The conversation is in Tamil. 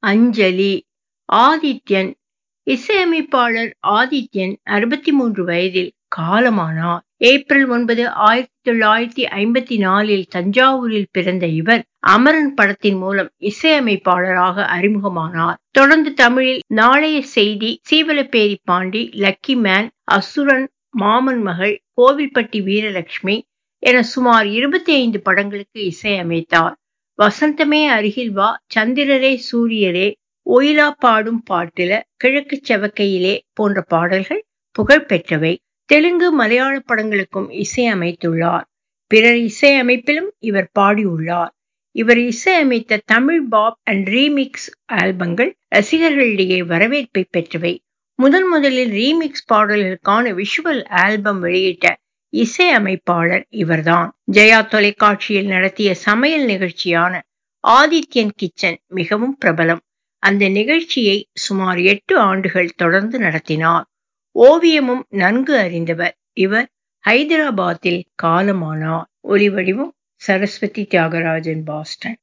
அஞ்சலி ஆதித்யன் இசையமைப்பாளர் ஆதித்யன் அறுபத்தி மூன்று வயதில் காலமானார் ஏப்ரல் ஒன்பது ஆயிரத்தி தொள்ளாயிரத்தி ஐம்பத்தி நாலில் தஞ்சாவூரில் பிறந்த இவர் அமரன் படத்தின் மூலம் இசையமைப்பாளராக அறிமுகமானார் தொடர்ந்து தமிழில் நாளைய செய்தி சீவலப்பேரி பாண்டி லக்கி மேன் அசுரன் மாமன் மகள் கோவில்பட்டி வீரலட்சுமி என சுமார் இருபத்தி ஐந்து படங்களுக்கு இசையமைத்தார் வசந்தமே அருகில் வா சந்திரரே சூரியரே ஒயிலா பாடும் பாட்டுல கிழக்கு செவக்கையிலே போன்ற பாடல்கள் புகழ்பெற்றவை தெலுங்கு மலையாள படங்களுக்கும் இசையமைத்துள்ளார் பிறர் இசையமைப்பிலும் இவர் பாடியுள்ளார் இவர் இசையமைத்த தமிழ் பாப் அண்ட் ரீமிக்ஸ் ஆல்பங்கள் ரசிகர்களிடையே வரவேற்பை பெற்றவை முதன் முதலில் ரீமிக்ஸ் பாடல்களுக்கான விஷுவல் ஆல்பம் வெளியிட்ட இசையமைப்பாளர் இவர்தான் ஜெயா தொலைக்காட்சியில் நடத்திய சமையல் நிகழ்ச்சியான ஆதித்யன் கிச்சன் மிகவும் பிரபலம் அந்த நிகழ்ச்சியை சுமார் எட்டு ஆண்டுகள் தொடர்ந்து நடத்தினார் ஓவியமும் நன்கு அறிந்தவர் இவர் ஹைதராபாத்தில் காலமானார் ஒலிவடிவம் சரஸ்வதி தியாகராஜன் பாஸ்டன்